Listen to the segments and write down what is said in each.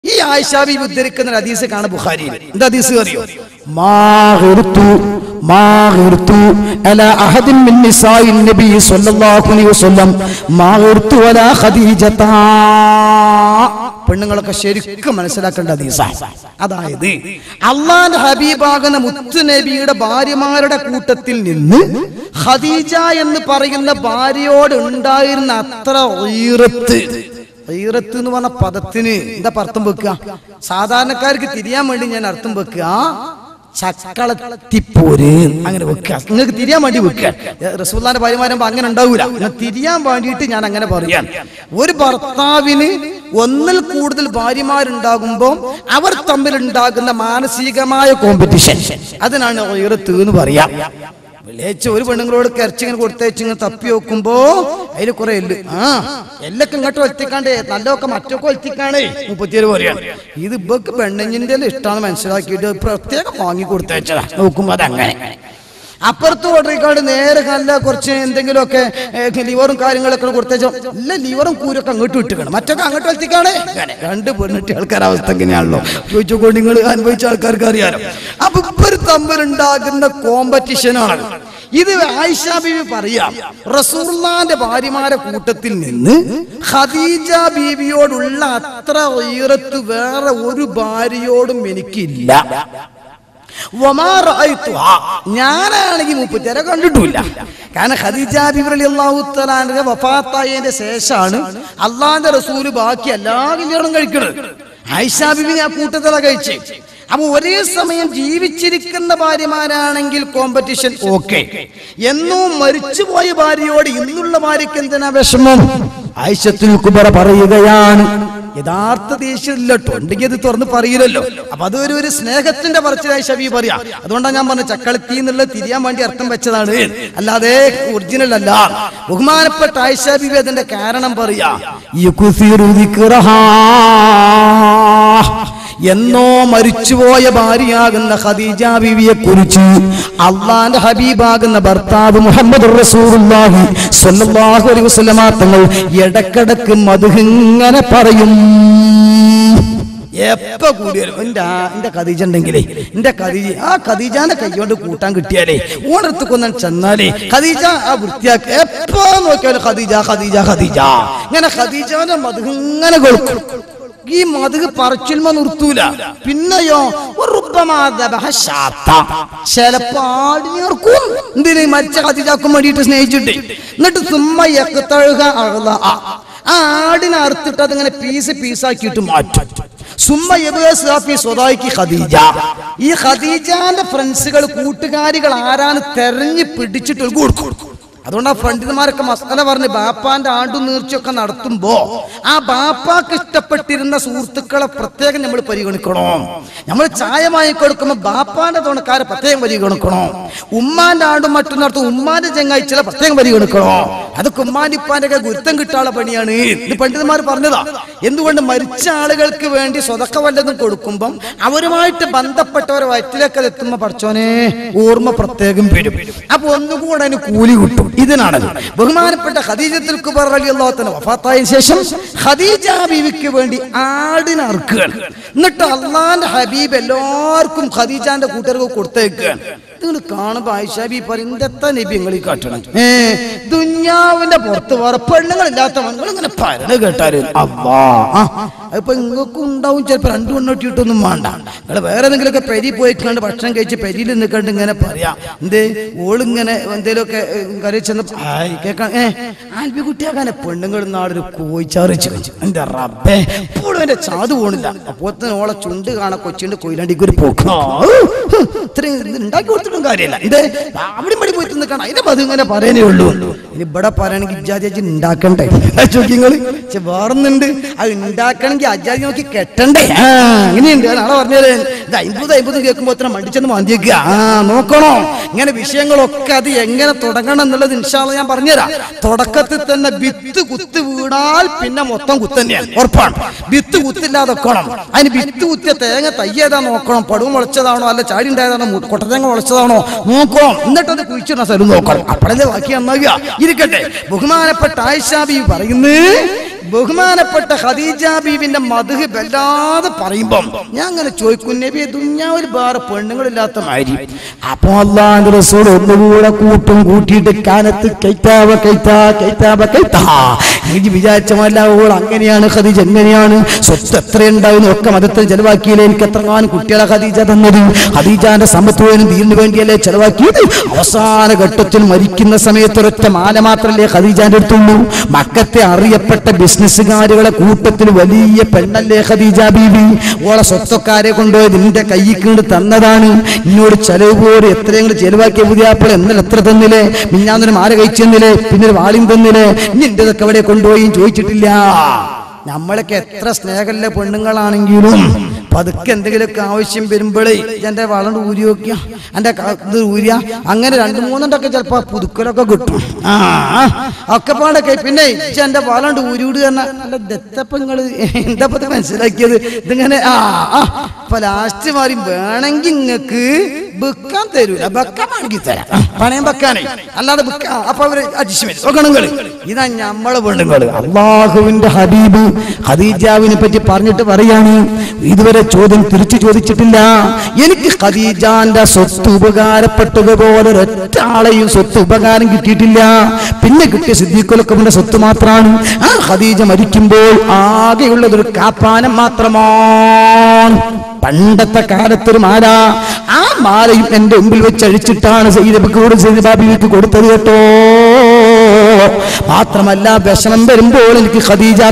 ഈ ആയിഷാബി ഉദ്ധരിക്കുന്ന ഒരു ഹദീസ് കാണാൻ ബുഖാരിയിൽ എന്താ ഹദീസ് അറിയോ ما غرت ما غرت على أحد من نساء النبي صلى الله عليه وسلم ما غرت ولا خديجة പെണ്ണുങ്ങളൊക്കെ ശരിക്കും മനസ്സിലാക്കേണ്ട ഹദീസ അതായത് അള്ളാന്റെ ഹബീബാകുന്ന മുത്തുനബിയുടെ ഭാര്യമാരുടെ കൂട്ടത്തിൽ നിന്ന് ഖദീജ എന്ന് പറയുന്ന ഭാര്യയോട് ഉണ്ടായിരുന്ന അത്ര ഈറത്ത് ഈറത്ത് എന്ന് പറഞ്ഞ പദത്തിന് എന്താ അർത്ഥം വെക്കുക സാധാരണക്കാർക്ക് തിരിയാൻ വേണ്ടി ഞാൻ അർത്ഥം വെക്കുക ചക്കളത്തിപ്പോര് അങ്ങനെ വെക്കുക നിങ്ങൾക്ക് തിരിയാൻ വേണ്ടി വെക്കുക റസൂല്ലാന്റെ ഭാര്യമാരുമ്പോ അങ്ങനെ ഉണ്ടാവൂല ഞാൻ തിരിയാൻ വേണ്ടിയിട്ട് ഞാൻ അങ്ങനെ പറയാൻ ഒരു ഭർത്താവിന് ഒന്നിൽ കൂടുതൽ ഭാര്യമാരുണ്ടാകുമ്പോൾ അവർ തമ്മിൽ ഉണ്ടാകുന്ന മാനസികമായ കോമ്പറ്റീഷൻ അതിനാണ് ഉയരത്ത് എന്ന് പറയാം വെള്ളിയാഴ്ച ഒരു പെണ്ണുങ്ങളോട് കരച്ചിങ്ങനെ കൊടുത്തയച്ച് ഇങ്ങനെ തപ്പി നോക്കുമ്പോ അതിൽ കുറെ എല്ല് ആ എല്ലൊക്കെ ഇങ്ങോട്ട് വലിത്തിക്കാണ്ടേ നല്ലതൊക്കെ മറ്റൊക്കെ വലിത്തിക്കാണേ മുപ്പത്തിയേഴ് പറയാണ് ഇത് ഇപ്പൊക്കെ പെണ്ണുഞ്ഞിന്റെ ഇഷ്ടമാണ് മനസ്സിലാക്കിയിട്ട് പ്രത്യേകം വാങ്ങി കൊടുത്തയച്ചതാ നോക്കുമ്പോ അതങ്ങനെ അപ്പുറത്ത് ഓർഡറിക്കാട് നേരെ കല്ല കുറച്ച് എന്തെങ്കിലുമൊക്കെ ഏ, ലിവറും കാര്യങ്ങളൊക്കെ കൊടുത്തയച്ചോ ഇല്ല ലിവറും കൂരൊക്കെ അങ്ങോട്ട് വിട്ടുക്കണം മറ്റൊക്കെ അങ്ങോട്ട് എത്തിക്കാണേ രണ്ട് പെണ്ണിട്ട് ആൾക്കാർ അവസ്ഥ എങ്ങനെയാണല്ലോ ചോദിച്ചോണ്ട് നിങ്ങൾ അനുഭവിച്ച ആൾക്കാർക്ക് അറിയാലോ അപ്പൊ ഇവർ തമ്മിലുണ്ടാകുന്ന കോമ്പറ്റീഷനാണ് ഇത് ആയിഷ ബീവി പറയാം റസൂർലാന്റെ ഭാര്യമാരെ കൂട്ടത്തിൽ നിന്ന് ഖദീജ ബീവിയോടുള്ള അത്ര ഉയരത്ത് വേറെ ഒരു ഭാര്യയോടും എനിക്കില്ല വമാ റഅയ്തുഹാ. ഞാനാണെങ്കിൽ മുപ്പത്തിയാരെ കണ്ടിട്ടില്ല കാരണം ഖദീജ ബിബി അള്ളാഹു തലാന്റെ വഫാത്തായതിന്റെ ശേഷമാണ് അള്ളാന്റെ റസൂല് ബാക്കി എല്ലാ കല്യാണം കഴിക്കുന്നത് ആയിഷ ബിബി ആ കൂട്ടത്തില കഴിച്ച് അപ്പൊ ഒരേ സമയം ജീവിച്ചിരിക്കുന്ന ഭാര്യമാരാണെങ്കിൽ കോമ്പറ്റീഷൻ ഓക്കെ എന്നോ മരിച്ചുപോയ ഭാര്യയോട് ഇന്നുള്ള ഭാര്യയ്ക്ക് എന്തിനാ വിഷമം ആയിഷത്തുൽ കുബറ പറയുകയാണ് യഥാർത്ഥ ദേഷ്യമില്ല കേട്ടോ ഉണ്ടെങ്കിൽ അത് തുറന്ന് പറയില്ലല്ലോ അപ്പൊ അത് ഒരു ഒരു സ്നേഹത്തിന്റെ പറച്ചിലായി ഷബി പറയാ അതുകൊണ്ടാണ് ഞാൻ പറഞ്ഞ ചക്കളത്തി എന്നുള്ളത് തിരിയാൻ വേണ്ടി അർത്ഥം വെച്ചതാണ് അല്ലാതെ ഒറിജിനൽ അല്ല ബഹുമാനപ്പെട്ട ആയിഷ ബിബി അതിന്റെ കാരണം പറയാ യുക്സിറു ദിക്റഹാ. എന്നോ മരിച്ചുപോയ ഭാര്യയാകുന്ന ഖദീജ ബീവിയെ കുറിച്ച് അള്ളാന്റെ ഹബീബാകുന്ന ഭർത്താവ് മുഹമ്മദ് റസൂലുള്ളാഹി സ്വല്ലല്ലാഹു അലൈഹി വസല്ലമ തങ്ങൾ ഇടക്കിടക്ക് മധുഹിങ്ങനെ പറയും എപ്പ കൂടിയാലും എന്റെ ആ- എന്റെ ഖദീജ ഉണ്ടെങ്കിലേ എന്റെ ഖദീജ ആ ഖദീജാന്റെ കൈകൊണ്ട് കൂട്ടാൻ കിട്ടിയാലേ ഓണത്ത് കൊന്നാൻ ചെന്നാലേ ഖദീജ ആ വൃത്തിയാക്കി എപ്പോ നോക്കിയാലും ഖദീജ ഖദീജ ഖദീജ ഇങ്ങനെ ഖദീജാന്റെ മധു ഇങ്ങനെ കൊടുക്കും ഈ മധുക പറച്ചിൽമ നിർത്തൂല പിന്നെയോ ഉറുപ്പമാദബഹ ശാത്ത. ചിലപ്പോ ആടിയർക്കും എന്തിന് മരിച്ച ഖദീജാക്കും വേണ്ടിയിട്ട് സ്നേഹിച്ചിട്ട് എന്നിട്ട് സുമ്മയൊക്കെ തഴുക ആ ആടിനെ അറുത്തിട്ട് അതിങ്ങനെ പീസ് പീസാക്കിയിട്ട് മാറ്റും സുമ്മ യബേസാഫി സ്വദായിക്ക് ഖദീജ ഈ ഖദീജാന്റെ ഫ്രണ്ട്സുകൾ കൂട്ടുകാരികൾ ആരാണ് തെരഞ്ഞു പിടിച്ചിട്ട് ഒരു കൊടുക്കും അതുകൊണ്ട് ആ ഫ്രണ്ടിന്മാരൊക്കെ മസാല പറഞ്ഞ് ബാപ്പാന്റെ ആണ്ടും നീർച്ചയൊക്കെ നടത്തുമ്പോ ആ ബാപ്പാക്ക് ഇഷ്ടപ്പെട്ടിരുന്ന സുഹൃത്തുക്കളെ പ്രത്യേകം നമ്മൾ പരിഗണിക്കണോ നമ്മൾ ചായ വാങ്ങിക്കൊടുക്കുമ്പോ ബാപ്പാന്റെ തുണക്കാരെ പ്രത്യേകം പരിഗണിക്കണോ ഉമ്മാന്റെ ആണ്ടും മറ്റും നടത്തും ഉമ്മാന്റെ ചെങ്ങാഴ്ചകളെ പ്രത്യേകം പരിഗണിക്കണോ അതൊക്കെ ഉമ്മാനിപ്പാന്റെ ഒക്കെ ഗുരുത്തം കിട്ടാനുള്ള പണിയാണ് ഇത് പണ്ഡിതന്മാർ പറഞ്ഞതാ എന്തുകൊണ്ട് മരിച്ച ആളുകൾക്ക് വേണ്ടി സ്വതക്ക വല്ലതും കൊടുക്കുമ്പം അവരുമായിട്ട് ബന്ധപ്പെട്ടവരെ വയറ്റിലേക്ക് അത് എത്തുമ്പോ പഠിച്ചോനെ ഓർമ്മ പ്രത്യേകം വരും അപ്പൊ ഒന്നുകൂടെ അതിന് കൂലി കിട്ടും ഇതിനാണ് ബഹുമാനപ്പെട്ട ഖദീജത്തുൽ കുബർ അലി അള്ളാഹത്തിന് വഫാത്തായതിനു ശേഷം ഖദീജ ബീവിക്ക് വേണ്ടി ആടിനെ അറുക്കുകയാണ് എന്നിട്ട് അള്ളാന്റെ ഹബീബ് എല്ലാവർക്കും ഖദീജാന്റെ കൂട്ടുകാർക്ക് കൊടുത്തേക്കുകയാണ് നിങ്ങൾ കാണുമ്പോ ആയിഷ ബി പറയും ഇതെത്താ നബി നിങ്ങൾ ഈ കാട്ടണം ഏ ദുഞ്ഞാവിന്റെ പുറത്ത് വേറെ പെണ്ണുങ്ങളില്ലാത്ത നിങ്ങൾ ഇങ്ങനെ പരണ് കേട്ടാല് അമ്മാ അപ്പൊ നിങ്ങൾക്കും ഉണ്ടാവും ചിലപ്പോ രണ്ടു പെണ്ണൊട്ടിയിട്ടൊന്നും വേണ്ട നിങ്ങൾ വേറെ എന്തെങ്കിലുമൊക്കെ പെരി പോയി കണ്ട് ഭക്ഷണം കഴിച്ച് പെരിയിൽ നിൽക്കണ്ട് ഇങ്ങനെ പറയാം എന്തേ ഓളിങ്ങനെ എന്തേലുമൊക്കെ കറി ചെന്ന് ആയ് കേൾക്കാൻ ഏ ആൽബി കുട്ടിയാക്കാനെ പെണ്ണുങ്ങൾ നാടൊരു കോയിച്ചാറ് വെച്ച് എന്റെ റബ്ബേ ഇപ്പോഴും എന്റെ ചാതു പോണില്ല അപ്പോ ഓളെ ചുണ്ട് കാണാൻ കൊച്ചിന്റെ കൊയിലാണ്ടിക്ക് ഒരു പോക്ക് ആ, ഹ്, ഇത്രയും ഇത് ഉണ്ടാക്കി കൊടുത്തിട്ടും കാര്യമില്ല ഇത് അവിടെ മടി പോയി നിൽക്കണം അതിന്റെ പതി ഇങ്ങനെ പറയാനേ ഉള്ളൂ ഇനി ഇവിടെ പറയണെങ്കിൽ ഇജാജി ഉണ്ടാക്കണ്ടേ ചോദിങ്ങള് വേറൊന്നുണ്ട് അത് ഉണ്ടാക്കണമെങ്കിൽ അജാജി നോക്കി കെട്ടണ്ടേ ആ അങ്ങനെയുണ്ട് നാളെ പറഞ്ഞത് ഇത് അമ്പത് അമ്പത് കേൾക്കുമ്പോ ഇത്ര മടിച്ചെന്ന് മന്തിയേക്കുക ആ നോക്കണോ ഇങ്ങനെ വിഷയങ്ങളൊക്കെ അത് എങ്ങനെ തുടങ്ങണം എന്നുള്ളത് ഇൻഷാല്ല ഞാൻ പറഞ്ഞുതരാം തുടക്കത്തിൽ തന്നെ വിത്ത് കുത്ത് വീണാൽ പിന്നെ മൊത്തം കുത്തന്നെയാണ് ഉറപ്പാണ് വിത്ത് കുത്തില്ലാതെ വെക്കണം അതിന് വിത്ത് കുത്തിയ തേങ്ങ തയ്യേതാ നോക്കണം പടുവ് മുളച്ചതാണോ അല്ല ചാടി ഉണ്ടായതാണോ മു- കൊട്ടതേങ്ങ മുളച്ചതാണോ നോക്കണം എന്നിട്ട് അത് കുഴിച്ചിടുന്ന സ്ഥലം നോക്കണം അപ്പോഴല്ലേ ബാക്കി നന്നാകുക ഇരിക്കട്ടെ ബഹുമാനപ്പെട്ട ആയിഷാബി പറയുന്നത് ബഹുമാനപ്പെട്ട ഖദീജ ബീവിന്റെ മധുഹ് വല്ലാതെ പറയുമ്പം ഞാൻ അങ്ങനെ ചോദിക്കും നബിയെ ദുഞ്ഞാവിൽ വേറെ പെണ്ണുങ്ങളില്ലാത്ത മാതിരി അപ്പൊ അള്ളാന്റെ റസൂൽ ഒന്നുകൂടെ കൂട്ടും കൂട്ടിയിട്ട് കാനത്ത് കൈത്താവ കൈത്താ കൈത്താവ കൈത്താ എനിക്ക് വിചാരിച്ച മല്ലാവോൾ അങ്ങനെയാണ് ഖദീജ എങ്ങനെയാണ് സ്വത്ത് എത്രയുണ്ടായിരുന്നു ഒക്കെ മതത്തിൽ ചെലവാക്കിയില്ലേ എനിക്ക് എത്രങ്ങാനും കുട്ടികളെ ഖദീജ തന്നത് ഖദീജാന്റെ സമ്പത്ത് പോലും തീരിന് വേണ്ടിയല്ലേ ചെലവാക്കിയത് അവസാന ഘട്ടത്തിൽ മരിക്കുന്ന സമയത്ത് ഒരൊറ്റ മാല മാത്രമല്ലേ ഖദീജാന്റെ അടുത്തുള്ളൂ മക്കത്തെ അറിയപ്പെട്ട ബിസിനസ്സുകാരുകളെ കൂട്ടത്തിൽ വലിയ പെണ്ണല്ലേ ഖദീജ ബീവി ഓളെ സ്വത്തൊക്കാരെ കൊണ്ടുപോയി നിന്റെ കയ്യിൽ കൊണ്ട് തന്നതാണ് എന്നോട് ചെലവ് പോലും എത്രയെങ്കിലും ചെലവാക്കിയ പുതിയാപ്പിള എന്നല്ല എത്ര തന്നില്ലേ മിഞ്ഞാന്നൊരു മാല കഴിച്ചു തന്നില്ലേ പിന്നെ ഒരു വാളിയും തന്നില്ലേ നിന്റെതൊക്കെ അവിടെ കൊണ്ടുപോയി ചോദിച്ചിട്ടില്ല നമ്മളൊക്കെ എത്ര സ്നേഹമുള്ള പെണ്ണുങ്ങളാണെങ്കിലും പതുക്കെ എന്തെങ്കിലുമൊക്കെ ആവശ്യം വരുമ്പോഴേ എന്റെ വളണ്ട് ഊരി നോക്കിയ എന്റെ ക- ഇത് ഊരിയ അങ്ങനെ രണ്ട് മൂന്നെണ്ണൊക്കെ ചിലപ്പോ പുതുക്കലൊക്കെ കിട്ടും ആ ഒക്കെ പാടൊക്കെ പിന്നെ ഇജ്ജ് എന്റെ വളണ്ട് ഊരി വിടുക പറഞ്ഞ നല്ല ദത്തപ്പ നിങ്ങള് എന്താ ഇപ്പൊ ഇത് മനസ്സിലാക്കിയത് ഇതിങ്ങനെ ആ ആ ഇപ്പൊ ലാസ്റ്റ് മാറി വേണമെങ്കിൽ നിങ്ങക്ക് ബുക്കാൻ തരൂല ബക്കാൻ വേണമെങ്കിൽ തരാം ആ, പണയം വെക്കാനേ അല്ലാതെ ബുക്ക അപ്പൊ അവര് അഡ്ജസ്റ്റ്മെന്റ് നോക്കണങ്ങള് ഇതാ ഞമ്മള് പെണ്ണുങ്ങള് അള്ളാഹുവിന്റെ ഹബീബ് ഖദീജാവിനെ പറ്റി പറഞ്ഞിട്ട് പറയാണ് ഇതുവരെ ചോദ്യം തിരിച്ചു ചോദിച്ചിട്ടില്ല എനിക്ക് ഖദീജാന്റെ സ്വത്ത് ഉപകാരപ്പെട്ടതുപോലെ ഒരൊറ്റ ആളെയും സ്വത്ത് ഉപകാരം കിട്ടിയിട്ടില്ല പിന്നെ കിട്ടിയ സിദ്ദീഖുലക്കമിന്റെ സ്വത്ത് മാത്രമാണ് ആ ഖദീജ മരിക്കുമ്പോൾ ആകെയുള്ളതൊരു കാപ്പാനം മാത്രമാണ് പണ്ടത്തെ കാലത്തൊരു മാല ആ മാലയും എന്റെ മുമ്പിൽ വെച്ച് അഴിച്ചിട്ടാണ് സൈദബിക്കൂട് സൈദബാബിക്ക് കൊടുത്തത് കേട്ടോ മാത്രമല്ല വിഷമം വരുമ്പോൾ എനിക്ക് ഖദീജ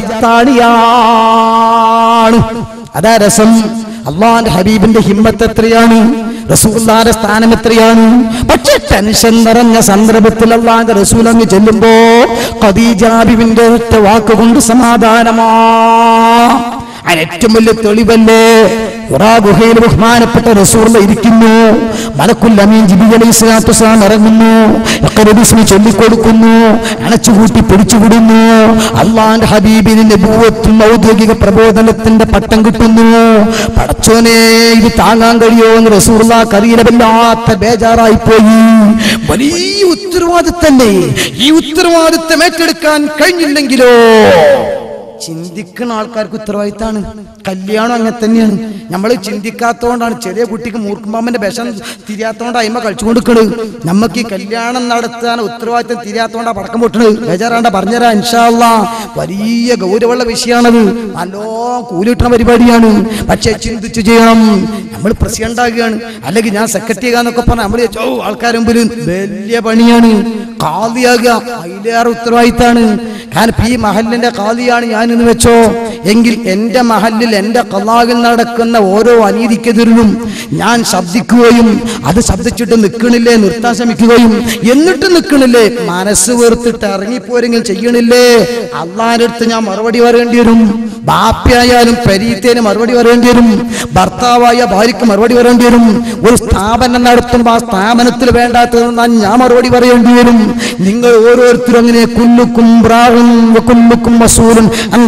താടിയാണ് അതാ രസം അള്ളാന്റെ ഹബീബിന്റെ ഹിമ്മത്ത് എത്രയാണ് റസൂല്ലാന്റെ സ്ഥാനം എത്രയാണ് പക്ഷെ ടെൻഷൻ നിറഞ്ഞ സന്ദർഭത്തിൽ അള്ളാന്റെ റസൂൽ അങ്ങ് ചെല്ലുമ്പോ ഖദീജാബിബിന്റെ ഒറ്റ വാക്കുകൊണ്ട് സമാധാനമാ അതിന് ഏറ്റവും വലിയ തെളിവല്ലേ ഉറാ ഗുഹയിൽ ബഹുമാനപ്പെട്ട റസൂർല ഇരിക്കുന്നു മലക്കുൽ അമീൻ ജിബി അലൈഹി സ്വലാത്തു വസ്സലാം ഇറങ്ങുന്നു ഇഖ്റബിസ്മി ചൊല്ലിക്കൊടുക്കുന്നു അണച്ചുകൂട്ടി പിടിച്ചുവിടുന്നു അള്ളാന്റെ ഹബീബിന് നബുവത്തും ഔദ്യോഗിക പ്രബോധനത്തിന്റെ പട്ടം കിട്ടുന്നു പടച്ചോനെ ഇത് താങ്ങാൻ കഴിയോ എന്ന് റസൂർലാക്ക് അറിയില്ല ബേജാറായി പോയി വലിയ ഉത്തരവാദിത്തല്ലേ ഈ ഉത്തരവാദിത്തം ഏറ്റെടുക്കാൻ കഴിഞ്ഞില്ലെങ്കിലോ ചിന്തിക്കുന്ന ആൾക്കാർക്ക് ഉത്തരവാദിത്താണ് കല്യാണം അങ്ങനെ തന്നെയാണ് നമ്മൾ ചിന്തിക്കാത്തതുകൊണ്ടാണ് ചെറിയ കുട്ടിക്ക് മൂർക്കുമ്പാമ്പന്റെ വിഷം തിരിയാത്തോണ്ട് അയിമ കളിച്ചു കൊടുക്കണത് നമുക്ക് ഈ കല്യാണം നടത്താൻ ഉത്തരവാദിത്തം തിരിയാത്തോണ്ടാ പടക്കം പൊട്ടണത് ബേജാറാണ്ട പറഞ്ഞുതരാ ഇൻഷാല്ല വലിയ ഗൗരവമുള്ള വിഷയമാണത് നല്ലോ കൂലി കിട്ടുന്ന പരിപാടിയാണ് പക്ഷെ ചിന്തിച്ചു ചെയ്യണം നമ്മൾ പ്രസിഡന്റ് ആകുകയാണ് അല്ലെങ്കിൽ ഞാൻ സെക്രട്ടറി ആകാന്നൊക്കെ പറഞ്ഞാൽ നമ്മൾ ഓ ആൾക്കാർ മുമ്പിൽ വലിയ പണിയാണ് കാതിയാകുക അതിലേറെ ഉത്തരവാദിത്താണ് കാരണം ഇപ്പൊ ഈ മഹലിന്റെ കാതിയാണ് ഞാൻ എന്ന് വെച്ചോ എങ്കിൽ എന്റെ മഹലിൽ എന്റെ കലാകിൽ നടക്കുന്ന ഓരോ അനീതിക്കെതിരിലും ഞാൻ ശബ്ദിക്കുകയും അത് ശബ്ദിച്ചിട്ട് നിൽക്കണില്ലേ നിർത്താൻ ശ്രമിക്കുകയും എന്നിട്ട് നിൽക്കണില്ലേ മനസ്സ് വേർത്തിട്ട് ഇറങ്ങിപ്പോരെങ്കിലും ചെയ്യണില്ലേ അള്ളാന്റെ അടുത്ത് ഞാൻ മറുപടി പറയേണ്ടി വരും ബാപ്പയായാലും പരീത്തേന് മറുപടി പറയേണ്ടി വരും ഭർത്താവായ ഭാര്യയ്ക്ക് മറുപടി പറയേണ്ടി വരും ഒരു സ്ഥാപനം നടത്തുമ്പോൾ ആ സ്ഥാപനത്തിൽ വേണ്ടാത്തത് ഞാൻ മറുപടി പറയേണ്ടി വരും നിങ്ങൾ ഓരോരുത്തരും അങ്ങനെ കുല്ലുക്കും ബ്രാഹും കുല്ലുക്കും മസൂലും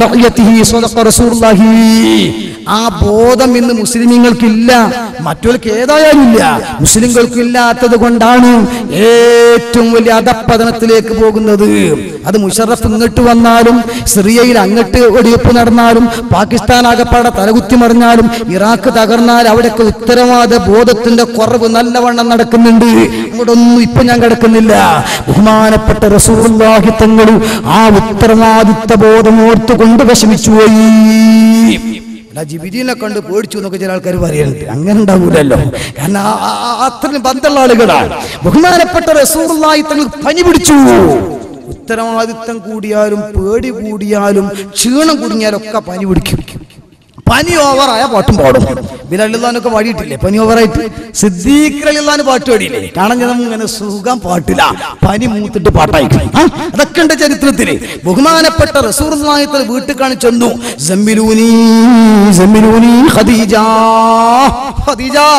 ആ ബോധം ഇന്ന് മുസ്ലിമീങ്ങൾക്കില്ല മറ്റവർക്ക് ഏതായാലും ഇല്ല മുസ്ലിങ്ങൾക്ക് ഇല്ലാത്തത് കൊണ്ടാണ് ഏറ്റവും വലിയ അധപ്പതനത്തിലേക്ക് പോകുന്നത് അത് മുഷറഫ് ഇങ്ങോട്ട് വന്നാലും സിറിയയിൽ അങ്ങോട്ട് വെടിവെപ്പ് നടന്നാലും പാകിസ്ഥാൻ ആകപ്പാടെ തലകുത്തി മറിഞ്ഞാലും ഇറാഖ് തകർന്നാൽ അവിടെയൊക്കെ ഉത്തരവാദ ബോധത്തിന്റെ കുറവ് നല്ലവണ്ണം നടക്കുന്നുണ്ട് ഇങ്ങോട്ടൊന്നും ഇപ്പൊ ഞാൻ കിടക്കുന്നില്ല ബഹുമാനപ്പെട്ട റസൂർലാഹി തങ്ങൾ ആ ഉത്തരവാദിത്ത ബോധം ഓർത്തുകൊണ്ട് വിഷമിച്ചു പോയി അല്ല ജിബിരിനെ കണ്ട് പേടിച്ചു എന്നൊക്കെ ചില ആൾക്കാർ പറയുന്നുണ്ട് അങ്ങനെ ഉണ്ടാവൂലല്ലോ കാരണം ആ- ആ- ആ- അത്രയും ബന്ധമുള്ള ആളുകളാണ് ബഹുമാനപ്പെട്ട റസൂറുള്ളാഹി തങ്ങൾ പനി പിടിച്ചു ഉത്തരവാദിത്തം കൂടിയാലും പേടി കൂടിയാലും ക്ഷീണം കുടുങ്ങിയാലും ഒക്കെ പനി പിടിക്കും പനി ഓവറായ പാട്ടും പാടും ബിലല്ലാനൊക്കെ പാടിയിട്ടില്ലേ പനി ഓവറായിട്ട് സിദ്ദീഖ് അലിള്ളാൻ പാട്ട് പാടിയില്ലേ കാണാൻ ഞാൻ ഇങ്ങനെ സുഖം പാട്ടില്ല പനി മൂത്തിട്ട് പാട്ടായിരിക്കും ആ, അതൊക്കെ ഉണ്ട് ചരിത്രത്തില് ബഹുമാനപ്പെട്ട റസൂർ വീട്ടിൽ കാണിച്ചെന്നു ജമ്മിലൂനി ജമ്മിലൂനി ഖദീജ ഖദീജ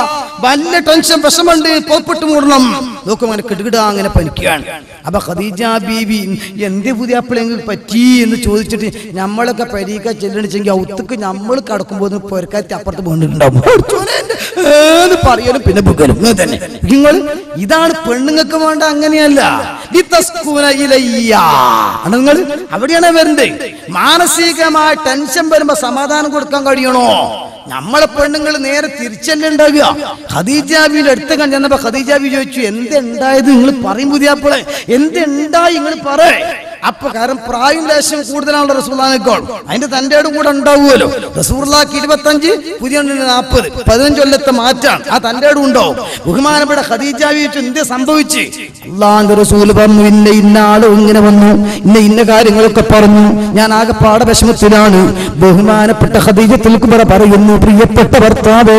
വല്ല ടെൻഷൻ വിഷമുണ്ട് പോപ്പിട്ട് മൂടണം നോക്കും അങ്ങനെ കിടുകിട അങ്ങനെ പനിക്കുകയാണ് അപ്പൊ ഖദീജ ബീബി എന്ത് പുതിയ അപ്പളെങ്കിൽ പറ്റി എന്ന് ചോദിച്ചിട്ട് നമ്മളൊക്കെ പരീക്ക ചെല്ലണിച്ചെങ്കിൽ ഔത്തക്ക് നമ്മൾ കടക്കുമ്പോൾ പൊരക്കാത്തി അപ്പുറത്ത് പോയിട്ടുണ്ടാവും പഠിച്ചോനെ എൻ്റെ ഏന്ന് പറയലും പിന്നെ ബുക്കലും ഇങ്ങനെ തന്നെ നിങ്ങൾ ഇതാണ് പെണ്ണുങ്ങൾക്ക് വേണ്ട അങ്ങനെയല്ല ലിതസ്കൂന ഇലയ്യ. ആണ് നിങ്ങൾ അവിടെയാണ് വരണ്ടേ മാനസികമായ ടെൻഷൻ വരുമ്പോ സമാധാനം കൊടുക്കാൻ കഴിയണോ നമ്മളെ പെണ്ണുങ്ങൾ നേരെ തിരിച്ചല്ലേ ഉണ്ടാകുക ഖദീജാബിയുടെ അടുത്ത് കണ്ട് ചെന്നപ്പോ ഖദീജാബി ചോദിച്ചു എന്തുണ്ടായത് നിങ്ങൾ പറയും പുതിയപ്പോളെ എന്തുണ്ടായി നിങ്ങൾ പറ അപ്പൊ കാരണം പ്രായം ലേശം കൂടുതലാണല്ലോ റസൂള്ളാനേക്കാൾ അതിന്റെ തന്റെ കൂടെ ഉണ്ടാവുമല്ലോ റസൂർലാക്ക് ഇരുപത്തഞ്ച് പുതിയ നാൽപ്പത് പതിനഞ്ച് കൊല്ലത്തെ മാറ്റാണ് ആ തന്റെ ഉണ്ടാവും ബഹുമാനപ്പെട്ട ഖദീജാബി ചോദിച്ചു എന്ത് സംഭവിച്ച് അള്ളാന്റെ റസൂല് പറഞ്ഞു ഇന്ന ഇന്ന ആള് ഇങ്ങനെ വന്നു ഇന്ന ഇന്ന കാര്യങ്ങളൊക്കെ പറഞ്ഞു ഞാൻ ആകെ പാട വിഷമത്തിലാണ് ബഹുമാനപ്പെട്ട ഖദീജത്തുൽ കുബറ പറയുന്നു പ്രിയപ്പെട്ട ഭർത്താവേ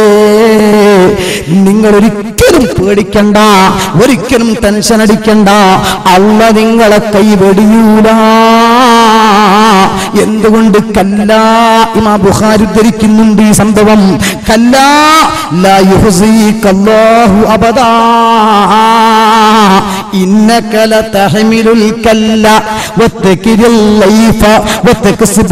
നിങ്ങൾ ഒരിക്കലും പേടിക്കണ്ട ഒരിക്കലും ടെൻഷൻ അടിക്കണ്ട അല്ല നിങ്ങളെ കൈവെടിയൂല എന്തുകൊണ്ട് കല്ല ഇമാ ബുഖാരി ഉദ്ധരിക്കുന്നുണ്ട് ഈ സംഭവം കല്ല ലാ യുഹ്സികല്ലാഹു അബദാ إنك لتحمل الكل وتكر الليف وتكسب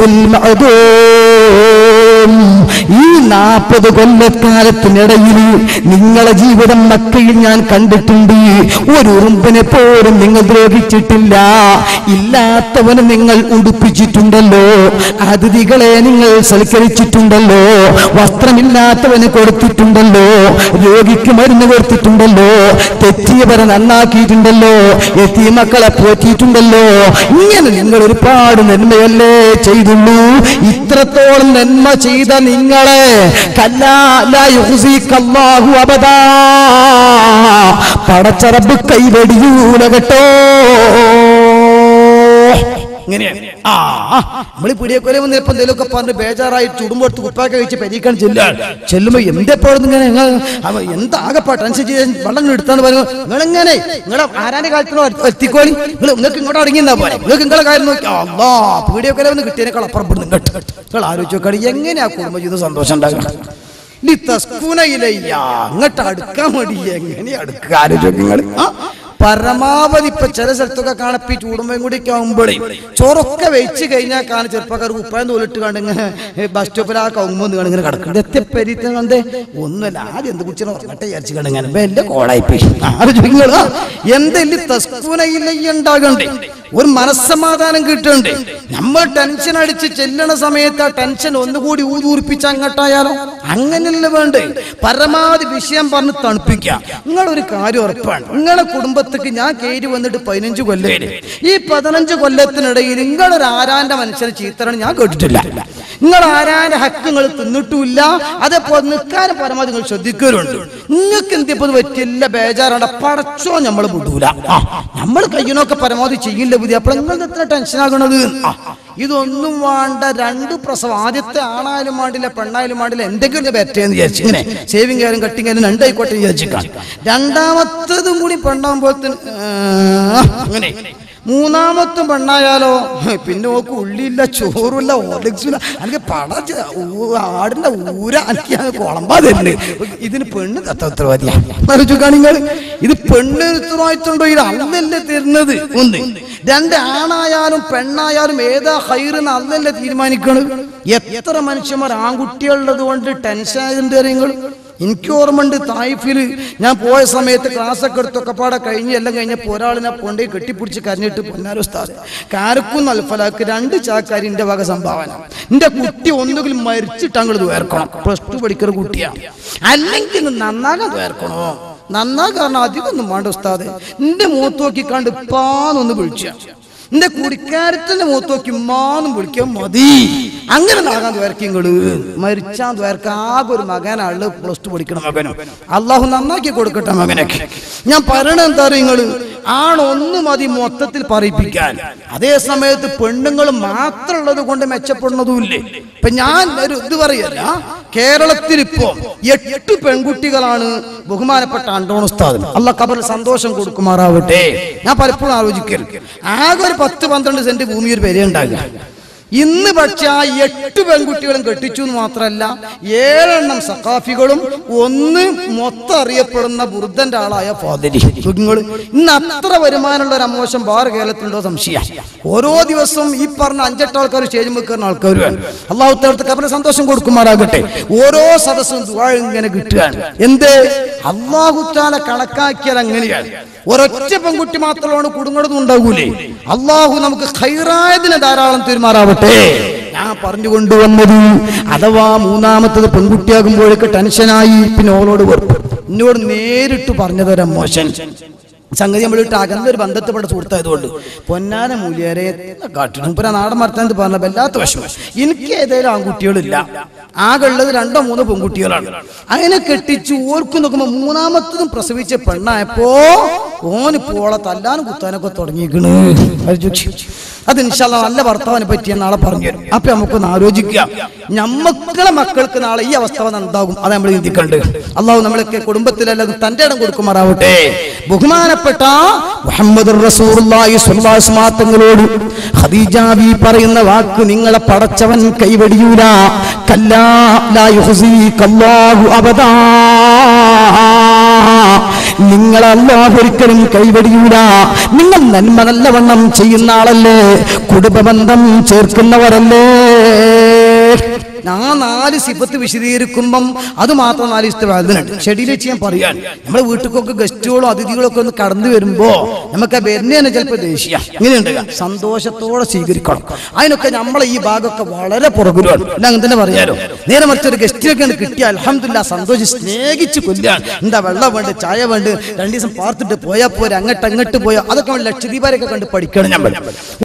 المعدوم ഈ നാൽപ്പത് കൊല്ലക്കാലത്തിനിടയിൽ നിങ്ങളെ ജീവിതം മക്കയിൽ ഞാൻ കണ്ടിട്ടുണ്ട് ഒരു ഉറുമ്പിനെ പോലും നിങ്ങൾ ദ്രോഹിച്ചിട്ടില്ല ഇല്ലാത്തവന് നിങ്ങൾ ഉടുപ്പിച്ചിട്ടുണ്ടല്ലോ അതിഥികളെ നിങ്ങൾ സൽക്കരിച്ചിട്ടുണ്ടല്ലോ വസ്ത്രമില്ലാത്തവന് കൊടുത്തിട്ടുണ്ടല്ലോ രോഗിക്ക് മരുന്ന് കൊടുത്തിട്ടുണ്ടല്ലോ തെറ്റിയവരെ നന്നാക്കിയിട്ടുണ്ടല്ലോ എത്തിയ മക്കളെ പോറ്റിയിട്ടുണ്ടല്ലോ ഇങ്ങനെ നിങ്ങൾ ഒരുപാട് നന്മയല്ലേ ചെയ്തുള്ളൂ ഇത്രത്തോളം നന്മ ചെയ്ത നിങ്ങളെ കല്ലാഹു അബദാ പടച്ചറബ് കൈവടിയൂല കേട്ടോ ഇങ്ങനെയാണ് ആ നമ്മൾ പിടിയൊക്കെ വന്ന് ഇപ്പൊ എന്തെങ്കിലുമൊക്കെ പറഞ്ഞ് ബേജാറായി ചുടുമ്പോഴത്ത് കുപ്പാക്ക കഴിച്ച് പരീക്കാൻ ചെല്ലാണ് ചെല്ലുമ്പോ എന്റെ എപ്പോഴും ഇങ്ങനെ നിങ്ങൾ അവ എന്താകപ്പാ ടെൻഷൻ ചെയ്ത് വെള്ളം ഇങ്ങ് എടുത്താന്ന് പറഞ്ഞു നിങ്ങൾ എങ്ങനെ നിങ്ങളെ ആരാന്റെ കാലത്തിനോ എത്തിക്കോളി നിങ്ങൾ നിങ്ങൾക്ക് ഇങ്ങോട്ട് അടങ്ങിയെന്നാ പോലെ നിങ്ങൾക്ക് നിങ്ങളെ കാര്യം നോക്കി അല്ലാ പീടിയൊക്കെ വന്ന് കിട്ടിയതിനേക്കാൾ അപ്പുറം പെടുന്നു കേട്ടോ നിങ്ങൾ ആലോചിച്ച് നോക്കാണ് എങ്ങനെയാ കുടുംബജീവിതം സന്തോഷം ഉണ്ടാകുക നീ തസ്കൂനയിലയ്യ അങ്ങോട്ട് അടുക്കാൻ മതി എങ്ങനെ അടുക്കുക ആലോചിച്ച് നിങ്ങൾ പരമാവധി ഇപ്പൊ ചില സ്ഥലത്തൊക്കെ കാണപ്പി ചൂടുമ്പോഴും കൂടി ഒക്കെ ആകുമ്പോഴേ ചോറൊക്കെ വെച്ച് കഴിഞ്ഞാൽ കാണാൻ ചെറുപ്പക്കാർ കുപ്പായം തോലിട്ട് കണ്ട് ഇങ്ങനെ ബസ് സ്റ്റോപ്പിൽ ആ കൗമ്പ് ഇങ്ങനെ കിടക്കുന്നുണ്ട് എത്ര പെരീത്ത കണ്ട് ഒന്നുമല്ല ആദ്യം എന്ത് കുറിച്ച് ഉറങ്ങട്ടെ വിചാരിച്ചു കണ്ട് ഇങ്ങനെ വലിയ കോളായി പോയി ആലോചിക്കുക എന്തെല്ലാം തസ്കൂനയിലയ്യ ഉണ്ടാകണ്ടേ ഒരു മനസ്സമാധാനം കിട്ടുന്നുണ്ട് നമ്മൾ ടെൻഷൻ അടിച്ച് ചെല്ലണ സമയത്ത് ആ ടെൻഷൻ ഒന്നുകൂടി ഊതൂർപ്പിച്ച് അങ്ങോട്ടായാലോ അങ്ങനെയല്ല വേണ്ടേ പരമാവധി വിഷയം പറഞ്ഞ് തണുപ്പിക്കാം നിങ്ങളൊരു കാര്യം ഉറപ്പാണ് നിങ്ങളെ കുടുംബത്തേക്ക് ഞാൻ കയറി വന്നിട്ട് പതിനഞ്ച് കൊല്ലേര് ഈ പതിനഞ്ച് കൊല്ലത്തിനിടയിൽ നിങ്ങളൊരു ആരാന്റെ മനുഷ്യനെ ചീത്തറാണ് ഞാൻ കേട്ടിട്ടില്ല നിങ്ങൾ ആരാന്റെ ഹക്ക് നിങ്ങൾ തിന്നിട്ടുമില്ല അതേപോലെ നിൽക്കാനും പരമാവധി നിങ്ങൾ ശ്രദ്ധിക്കലുണ്ട് നിങ്ങൾക്ക് എന്തിപ്പോ ഇത് പറ്റില്ല ബേജാറാണ് പടച്ചോ നമ്മൾ വിടൂല നമ്മൾ കയ്യനൊക്കെ പരമാവധി ചെയ്യില്ല പുതിയ അപ്പോൾ നിങ്ങൾ എത്ര ടെൻഷൻ ആകണത് ആ, ഇതൊന്നും വേണ്ട രണ്ട് പ്രസവം ആദ്യത്തെ ആണായാലും മാണ്ടില്ല പെണ്ണായാലും മാണ്ടില്ല എന്തെങ്കിലും പറ്റേന്ന് വിചാരിച്ചു ഇങ്ങനെ സേവിങ് ആയാലും കട്ടിങ് ആയാലും രണ്ടായിക്കോട്ടെ വിചാരിച്ചിട്ടാണ് രണ്ടാമത്തതും കൂടി പെണ്ണാകുമ്പോൾ അങ്ങനെ മൂന്നാമത്തും പെണ്ണായാലോ പിന്നെ നോക്ക് ഉള്ളിയില്ല ചോറുമില്ല ഓർലിക്സില്ല എനിക്ക് പട ചെ- ഊ- ആടിന്റെ ഊര എനിക്ക് ഞാൻ കുളമ്പാ തരുന്നുണ്ട് ഇതിന് പെണ്ണ് തത്വത്രവാദിയാണ് നിങ്ങൾ ഇത് പെണ്ണ് ഉത്തരവാദിത്തമുണ്ടോ ഇത് അല്ലല്ലേ തരുന്നത് ഒന്ന് രണ്ട് ആണായാലും പെണ്ണായാലും ഏതാ ഹൈറെന്ന് അല്ലല്ലേ തീരുമാനിക്കണത് എത്ര മനുഷ്യന്മാർ ആൺകുട്ടികളുള്ളത് കൊണ്ട് ടെൻഷൻ ആയതുണ്ട് നിങ്ങൾ എനിക്ക് ഓർമ്മയുണ്ട് തായിഫിൽ ഞാൻ പോയ സമയത്ത് ക്ലാസ് ഒക്കെ എടുത്തൊക്കെ പാടെ കഴിഞ്ഞ് എല്ലാം കഴിഞ്ഞപ്പോൾ ഒരാളിനെ കൊണ്ടേ കെട്ടിപ്പിടിച്ച് കരഞ്ഞിട്ട് പൊന്നാരോ സ്ഥാനം കാരക്കും അൽഫലാക്ക് രണ്ട് ചാക്കാരി എൻ്റെ വക സംഭാവന എൻ്റെ കുട്ടി ഒന്നുകിൽ മരിച്ചിട്ട് അങ്ങോട്ട് വേർക്കണം പ്ലസ് ടു പഠിക്കുന്ന കുട്ടിയാണ് അല്ലെങ്കിൽ ഇത് നന്നാകാൻ വേർക്കണോ നന്നാകാൻ അധികം ഒന്നും വേണ്ട ഉസ്താദെ നിന്റെ മൂത്ത് നോക്കി കണ്ട് ഇപ്പാന്നൊന്ന് വിളിച്ച നിന്റെ കുടിക്കാരത്തിന്റെ മൂത്ത് നോക്കി ഉമ്മാന്നും വിളിക്കാൻ മതി അങ്ങനെ നാകാൻ ദ്വേർക്കിങ്ങള് മരിച്ചാൻ ദ്വേർക്ക് ആകെ ഒരു മകനാള് പ്ലസ് ടു പഠിക്കണ മകനും അള്ളാഹു നന്നാക്കി കൊടുക്കട്ടെ മകനൊക്കെ ഞാൻ പറയണ എന്താ നിങ്ങള് ആണൊന്ന് മതി മൊത്തത്തിൽ പറയിപ്പിക്കാൻ അതേ സമയത്ത് പെണ്ണുങ്ങൾ മാത്രമുള്ളത് കൊണ്ട് മെച്ചപ്പെടുന്നതുമില്ലേ ഇപ്പൊ ഞാൻ ഒരു ഇത് പറയല്ല കേരളത്തിൽ ഇപ്പോ എട്ട് പെൺകുട്ടികളാണ് ബഹുമാനപ്പെട്ട അണ്ടോണുസ്താദ് അല്ല കബറിൽ സന്തോഷം കൊടുക്കുമാറാവട്ടെ ഞാൻ പലപ്പോഴും ആലോചിക്കൽ ആകെ ഒരു പത്ത് പന്ത്രണ്ട് സെന്റ് ഭൂമി ഒരു പെരയുണ്ടാകുക ഇന്ന് പക്ഷെ ആ എട്ട് പെൺകുട്ടികളും കെട്ടിച്ചു എന്ന് മാത്രമല്ല ഏഴെണ്ണം സഖാഫികളും ഒന്ന് മൊത്തം അറിയപ്പെടുന്ന ബുർദന്റെ ആളായ ഫാദരി നിങ്ങൾ ഇന്ന് അത്ര വരുമാനമുള്ള ഒരു അമോശം വേറെ കേരളത്തിലുണ്ടോ സംശയം ഓരോ ദിവസവും ഈ പറഞ്ഞ അഞ്ചെട്ട് ആൾക്കാർ സ്റ്റേജ് വെക്കുന്ന ആൾക്കാരും അള്ളാഹു തേർത്ത് അവന് സന്തോഷം കൊടുക്കുമാറാകട്ടെ ഓരോ സദസ്സും ദുആ ഇങ്ങനെ കിട്ടുകയാണ് എന്ത് അള്ളാഹുത്താല കണക്കാക്കിയത് അങ്ങനെയാണ് ഒരൊറ്റ പെൺകുട്ടി മാത്രമാണ് കുടുങ്ങണതും ഉണ്ടാകൂലേ അള്ളാഹു നമുക്ക് ഖൈറായതിനെ ധാരാളം തീരുമാറാവട്ടെ ഞാൻ പറഞ്ഞു കൊണ്ടുവന്നത് അഥവാ മൂന്നാമത്തത് പെൺകുട്ടിയാകുമ്പോഴേക്ക് ടെൻഷനായി പിന്നെ ഓളോട് വെറുപ്പ് എന്നോട് നേരിട്ട് പറഞ്ഞതൊരു മോശൻ സംഗതി നമ്മൾ ഇട്ട് അകന്നൊരു ബന്ധത്തിൽപ്പെട്ട സുഹൃത്തായതുകൊണ്ട് പൊന്നാന മൂല്യരെ കാട്ടണം ഇപ്പൊ നാടൻ മർത്താൻ പറഞ്ഞ വല്ലാത്ത വിഷമം എനിക്ക് ഏതായാലും ആൺകുട്ടികളില്ല ആകെ ഉള്ളത് രണ്ടോ മൂന്നോ പെൺകുട്ടികളാണ് അങ്ങനെ കെട്ടിച്ച് ഓർക്ക് നോക്കുമ്പോ മൂന്നാമത്തതും പ്രസവിച്ച പെണ്ണായപ്പോ ഓന് പോളെ തല്ലാനും കുത്താനൊക്കെ തുടങ്ങിയിരിക്കണ് അത് ഇൻഷാല്ല നല്ല ഭർത്താവിനെ പറ്റി ഞാൻ നാളെ പറഞ്ഞു തരും അപ്പൊ നമുക്കൊന്ന് ആലോചിക്കുക ഞമ്മക്കളെ മക്കൾക്ക് നാളെ ഈ അവസ്ഥ വന്ന് എന്താകും അത് നമ്മൾ ചിന്തിക്കണ്ട് അള്ളാഹു നമ്മളൊക്കെ കുടുംബത്തിലല്ലത് തന്റെ ഇടം കൊടുക്കുമാറാവട്ടെ ബഹുമാനപ്പെട്ട മുഹമ്മദ് തങ്ങളോട് ഖദീജ ബി പറയുന്ന വാക്ക് നിങ്ങളെ പടച്ചവൻ കൈവടിയൂല കല്ലാ ലാ യുഹ്സികല്ലാഹു അബദാ നിങ്ങൾ അള്ളാഹു ഒരിക്കലും കൈവടിയൂല നിങ്ങൾ നന്മ നല്ലവണ്ണം ചെയ്യുന്ന ആളല്ലേ കുടുംബബന്ധം ചേർക്കുന്നവരല്ലേ ആ നാല് സിബത്ത് വിശദീകരിക്കുമ്പം അത് മാത്രം നാല് ഇഷ്ടവാദനുണ്ട് ഷെഡിയിൽ വെച്ച് ഞാൻ പറയാൻ നമ്മുടെ വീട്ടിലൊക്കെ ഗസ്റ്റുകളോ അതിഥികളോ ഒക്കെ ഒന്ന് കടന്നു വരുമ്പോ നമുക്ക് ആ വരുന്നതിന് ചിലപ്പോൾ ദേഷ്യ ഇങ്ങനെയുണ്ട് സന്തോഷത്തോടെ സ്വീകരിക്കണം അതിനൊക്കെ നമ്മളെ ഈ ഭാഗമൊക്കെ വളരെ പുറകിലാണ് അല്ല അങ്ങനെ തന്നെ പറയാലോ നേരെ മറിച്ചൊരു ഗസ്റ്റിനൊക്കെ കിട്ടിയാൽ അലഹമില്ല സന്തോഷം സ്നേഹിച്ച് കൊല്ലാണ് എന്താ വെള്ളം വേണ്ട ചായ വേണ്ട രണ്ടു ദിവസം പാർത്തിട്ട് പോയാൽ പോരെ അങ്ങോട്ട് അങ്ങോട്ട് പോയാൽ അതൊക്കെ നമ്മൾ ലക്ഷദ്വീപാരൊക്കെ കണ്ട് പഠിക്കണം നമ്മൾ